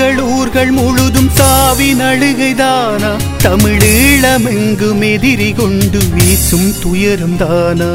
எங்கள் ஊர்கள் முழுதும் சாவின் அழுகைதானா தமிழீழமெங்கும் எதிரி கொண்டு வீசும் துயரம் தானா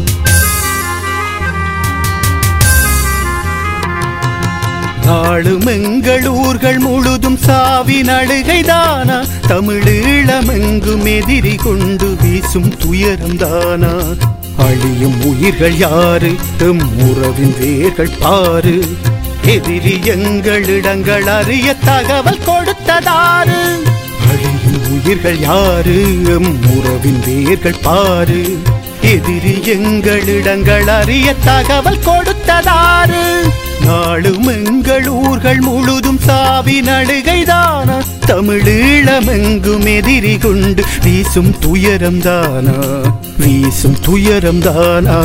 நாளும் எங்கள் ஊர்கள் முழுதும் சாவின் அழுகைதானா தமிழீழமெங்கும் எதிரி கொண்டு வீசும் துயரம் தானா அழியும் உயிர்கள் யாரு எம் உறவின் வேர்கள் பாரு எதிரி எங்களிடங்கள் அறிய தகவல் கொடுத்ததாரு அழியும் உயிர்கள் யாரு எம் உறவின் வேர்கள் பாரு எதிரி எங்களிடங்கள் அறிய தகவல் கொடுத்ததாரு நாளும் எங்கள் ஊர்கள் முழுதும் சாவின் அழுகைதானா தமிழீழமெங்கும் எதிரி கொண்டு வீசும் துயரம் தானா வீசும் துயரம் தானா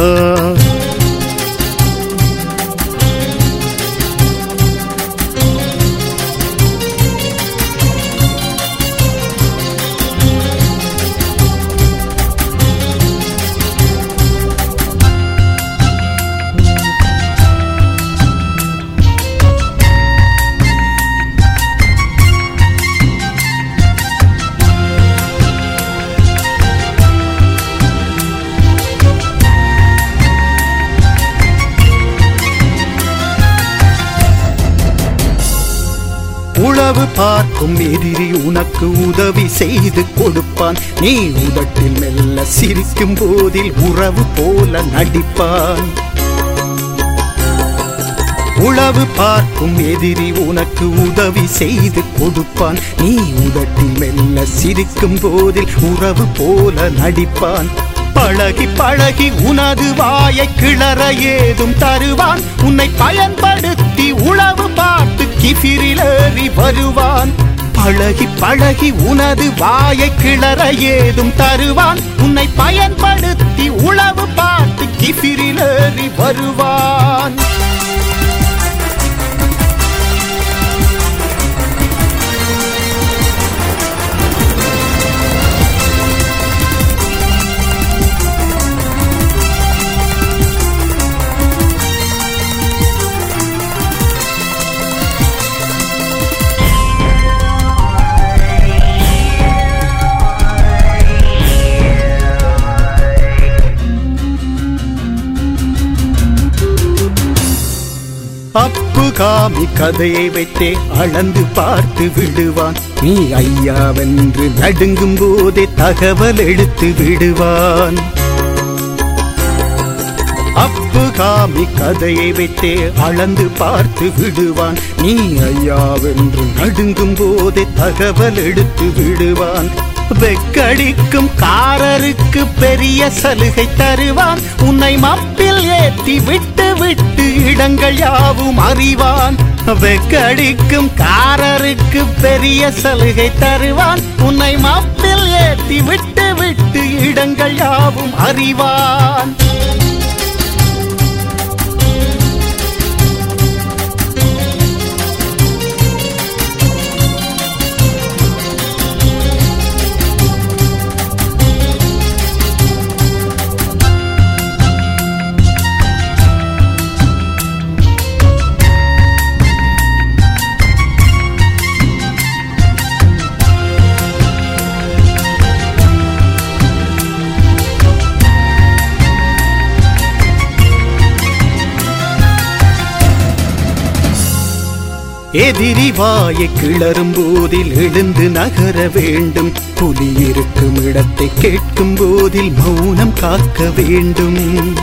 உளவு பார்க்கும் எதிரி உனக்கு உதவி செய்து கொடுப்பான் நீ உதட்டில் மெல்ல சிரிக்கும் போதில் உறவு போல நடிப்பான் உளவு பார்க்கும் எதிரி உனக்கு உதவி செய்து கொடுப்பான் நீ உதட்டில் மெல்ல சிரிக்கும் போதில் உறவு போல நடிப்பான் பழகி பழகி உனது வாயை கிளற ஏதும் தருவான் உன்னை பயன்படுத்தி உளவு பார்த்து கிபிரிலேறி வருவான் பழகி பழகி உனது வாயை கிளற ஏதும் தருவான் உன்னை பயன்படுத்தி உளவு பார்த்து கிபிரிலேறி வருவான் அப்பு காமி கதையை வைத்தே அளந்து பார்த்து விடுவான் நீ ஐயாவென்று நடுங்கும் போதே தகவல் எடுத்து விடுவான் அப்பு காமி கதையை வைத்தே அளந்து பார்த்து விடுவான் நீ ஐயாவென்று நடுங்கும் போதே தகவல் எடுத்து விடுவான் வெக்கடிக்கும் காரருக்கு பெரிய சலுகை தருவான் உன்னை மப்பில் ஏற்றி விட்டு விட்டு இடங்கள் யாவும் அறிவான் வெக்கடிக்கும் காரருக்கு பெரிய சலுகை தருவான் உன்னை மப்பில் ஏற்றி விட்டு விட்டு இடங்கள் யாவும் அறிவான் எதிரி வாயை கிளறும் போதில் எழுந்து நகர வேண்டும் புலி இருக்கும் இடத்தை கேட்கும் போதில் மௌனம் காக்க வேண்டும்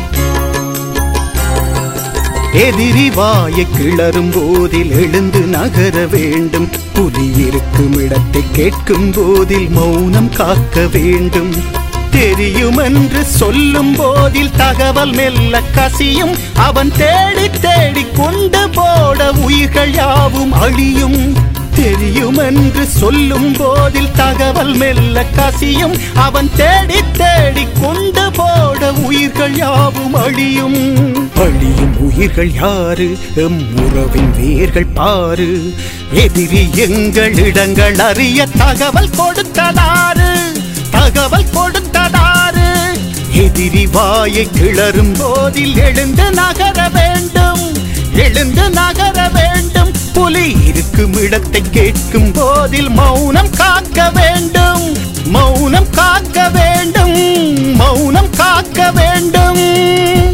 எதிரி வாயை கிளறும் போதில் எழுந்து நகர வேண்டும் புலி இருக்கும் இடத்தை கேட்கும் போதில் மௌனம் காக்க வேண்டும் தெரியும் என்று சொல்லும் போதில் தகவல் மெல்ல கசியும் அவன் தேடி தேடி கொண்டு போட உயிர்கள் யாவும் அழியும் தெரியும் என்று சொல்லும் போதில் தகவல் மெல்ல கசியும் அவன் தேடி தேடி கொண்டு போட உயிர்கள் யாவும் அழியும் அழியும் உயிர்கள் யாரு எம் உறவின் வேர்கள் பாரு எதிரி எங்கள் இடங்கள் அறிய தகவல் கொடுத்ததாரு தகவல் கொடுத்ததாரு எதிரி வாயை கிளறும் போதில் எழுந்து நகர வேண்டும் எழுந்து நகர வேண்டும் புலி இருக்கும் இடத்தை கேட்கும் போதில் மௌனம் காக்க வேண்டும் மௌனம் காக்க வேண்டும் மௌனம் காக்க வேண்டும்